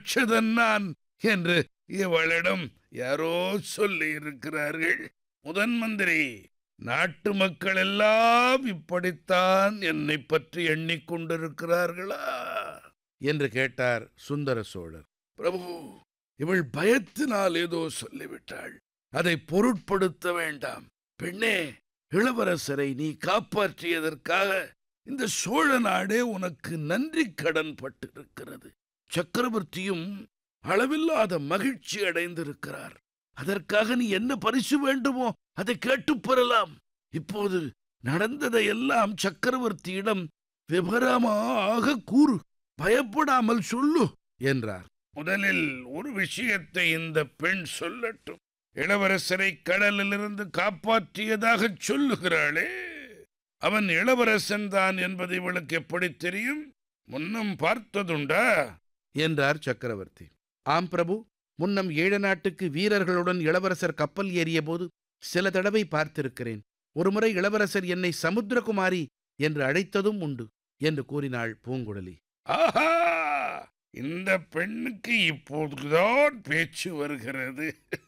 ரட்சதன் நான் என்று இவளிடம் யாரோ சொல்லி இருக்கிறார்கள் முதன் மந்திரி நாட்டு மக்கள் எல்லாம் இப்படித்தான் என்னை பற்றி எண்ணிக்கொண்டிருக்கிறார்களா என்று கேட்டார் சுந்தர சோழர் பிரபு இவள் பயத்தினால் ஏதோ சொல்லிவிட்டாள் அதை பொருட்படுத்த வேண்டாம் பெண்ணே இளவரசரை நீ காப்பாற்றியதற்காக இந்த சோழ நாடே உனக்கு நன்றி கடன் பட்டிருக்கிறது சக்கரவர்த்தியும் அளவில்லாத மகிழ்ச்சி அடைந்திருக்கிறார் அதற்காக நீ என்ன பரிசு வேண்டுமோ அதை கேட்டுப் பெறலாம் இப்போது நடந்ததையெல்லாம் சக்கரவர்த்தியிடம் விவரமாக கூறு பயப்படாமல் சொல்லு என்றார் முதலில் ஒரு விஷயத்தை இந்த பெண் சொல்லட்டும் இளவரசரை கடலிலிருந்து காப்பாற்றியதாகச் சொல்லுகிறாளே அவன் இளவரசன் தான் என்பது இவளுக்கு எப்படி தெரியும் முன்னம் பார்த்ததுண்டா என்றார் சக்கரவர்த்தி ஆம் பிரபு முன்னம் ஈழ நாட்டுக்கு வீரர்களுடன் இளவரசர் கப்பல் ஏறிய போது சில தடவை பார்த்திருக்கிறேன் ஒருமுறை இளவரசர் என்னை சமுத்திரகுமாரி என்று அழைத்ததும் உண்டு என்று கூறினாள் பூங்குழலி ஆஹா இந்த பெண்ணுக்கு இப்போதுதான் பேச்சு வருகிறது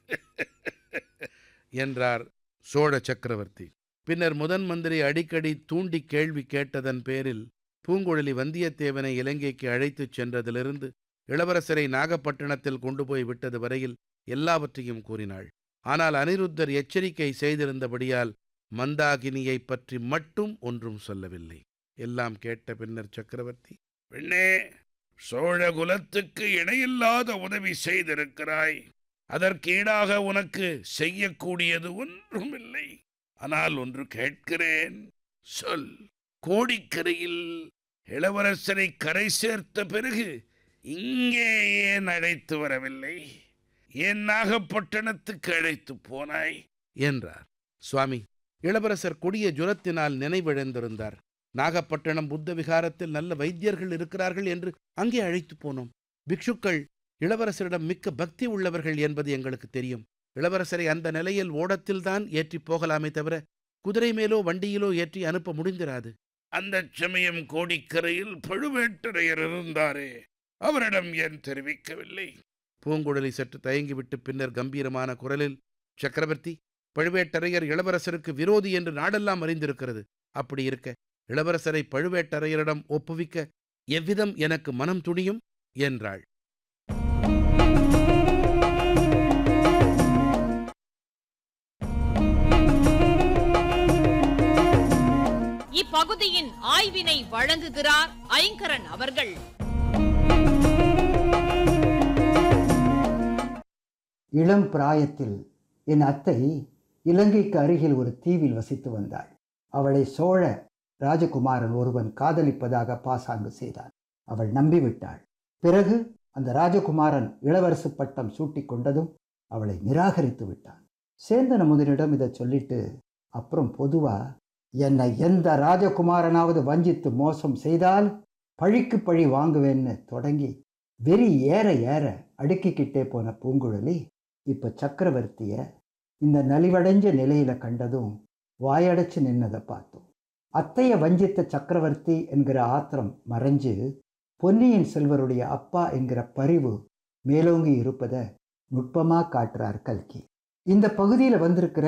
என்றார் சோழ சக்கரவர்த்தி பின்னர் முதன் மந்திரி அடிக்கடி தூண்டி கேள்வி கேட்டதன் பேரில் பூங்குழலி வந்தியத்தேவனை இலங்கைக்கு அழைத்துச் சென்றதிலிருந்து இளவரசரை நாகப்பட்டினத்தில் கொண்டு போய் விட்டது வரையில் எல்லாவற்றையும் கூறினாள் ஆனால் அனிருத்தர் எச்சரிக்கை செய்திருந்தபடியால் மந்தாகினியைப் பற்றி மட்டும் ஒன்றும் சொல்லவில்லை எல்லாம் கேட்ட பின்னர் சக்கரவர்த்தி பெண்ணே சோழ குலத்துக்கு இணையில்லாத உதவி செய்திருக்கிறாய் அதற்கு ஈடாக உனக்கு செய்யக்கூடியது ஒன்றுமில்லை ஆனால் ஒன்று கேட்கிறேன் சொல் கோடிக்கரையில் இளவரசரை கரை சேர்த்த பிறகு இங்கே ஏன் அழைத்து வரவில்லை ஏன் நாகப்பட்டினத்துக்கு அழைத்து போனாய் என்றார் சுவாமி இளவரசர் கொடிய ஜுரத்தினால் நினைவிழந்திருந்தார் நாகப்பட்டினம் புத்த விகாரத்தில் நல்ல வைத்தியர்கள் இருக்கிறார்கள் என்று அங்கே அழைத்து போனோம் பிக்ஷுக்கள் இளவரசரிடம் மிக்க பக்தி உள்ளவர்கள் என்பது எங்களுக்கு தெரியும் இளவரசரை அந்த நிலையில் ஓடத்தில்தான் ஏற்றி போகலாமே தவிர குதிரை மேலோ வண்டியிலோ ஏற்றி அனுப்ப முடிந்திராது அந்த சமயம் கோடிக்கரையில் பழுவேட்டரையர் இருந்தாரே அவரிடம் ஏன் தெரிவிக்கவில்லை பூங்குழலி சற்று தயங்கிவிட்டு பின்னர் கம்பீரமான குரலில் சக்கரவர்த்தி பழுவேட்டரையர் இளவரசருக்கு விரோதி என்று நாடெல்லாம் அறிந்திருக்கிறது அப்படி இருக்க இளவரசரை பழுவேட்டரையரிடம் ஒப்புவிக்க எவ்விதம் எனக்கு மனம் துணியும் என்றாள் இப்பகுதியின் ஆய்வினை வழங்குகிறார் ஐங்கரன் அவர்கள் இளம் பிராயத்தில் என் அத்தை இலங்கைக்கு அருகில் ஒரு தீவில் வசித்து வந்தாள் அவளை சோழ ராஜகுமாரன் ஒருவன் காதலிப்பதாக பாசாங்கு செய்தான் அவள் நம்பிவிட்டாள் பிறகு அந்த ராஜகுமாரன் இளவரசு பட்டம் சூட்டிக் கொண்டதும் அவளை நிராகரித்து விட்டான் சேந்தன முதனிடம் இதை சொல்லிட்டு அப்புறம் பொதுவா என்னை எந்த ராஜகுமாரனாவது வஞ்சித்து மோசம் செய்தால் பழிக்கு பழி வாங்குவேன்னு தொடங்கி வெறி ஏற ஏற அடுக்கிக்கிட்டே போன பூங்குழலி இப்ப சக்கரவர்த்திய இந்த நலிவடைஞ்ச நிலையில கண்டதும் வாயடைச்சு நின்னதை பார்த்தோம் அத்தைய வஞ்சித்த சக்கரவர்த்தி என்கிற ஆத்திரம் மறைஞ்சு பொன்னியின் செல்வருடைய அப்பா என்கிற பரிவு மேலோங்கி இருப்பதை நுட்பமா காட்டுறார் கல்கி இந்த பகுதியில் வந்திருக்கிற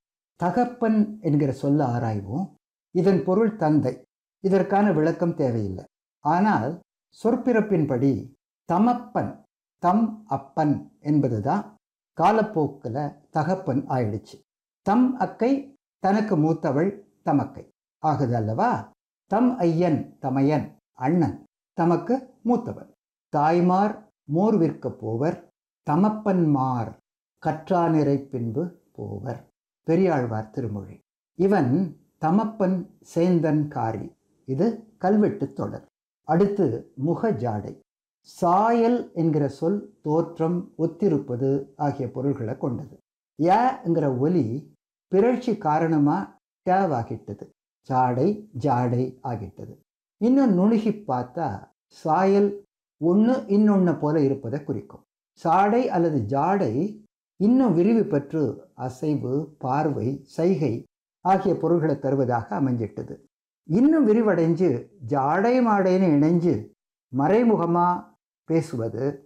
தகப்பன் என்கிற சொல்ல ஆராய்வோம் இதன் பொருள் தந்தை இதற்கான விளக்கம் தேவையில்லை ஆனால் சொற்பிறப்பின்படி தமப்பன் தம் அப்பன் என்பதுதான் காலப்போக்கில் தகப்பன் ஆயிடுச்சு தம் அக்கை தனக்கு மூத்தவள் தமக்கை ஆகுது அல்லவா தம் ஐயன் தமையன் அண்ணன் தமக்கு மூத்தவர் தாய்மார் மோர் விற்க போவர் தமப்பன்மார் கற்றானிறை பின்பு போவர் பெரியாழ்வார் திருமொழி இவன் தமப்பன் சேந்தன் காரி இது கல்வெட்டு தொடர் அடுத்து முக ஜாடை சாயல் என்கிற சொல் தோற்றம் ஒத்திருப்பது ஆகிய பொருள்களை கொண்டது ஏங்கிற ஒலி பிறழ்ச்சி காரணமா டேவாகிட்டது சாடை ஜாடை ஆகிட்டது இன்னும் நுணுகி பார்த்தா சாயல் ஒன்று இன்னொன்று போல இருப்பதை குறிக்கும் சாடை அல்லது ஜாடை இன்னும் விரிவு பெற்று அசைவு பார்வை சைகை ஆகிய பொருள்களை தருவதாக அமைஞ்சிட்டது இன்னும் விரிவடைஞ்சு ஜாடை மாடைன்னு இணைஞ்சு மறைமுகமாக பேசுவது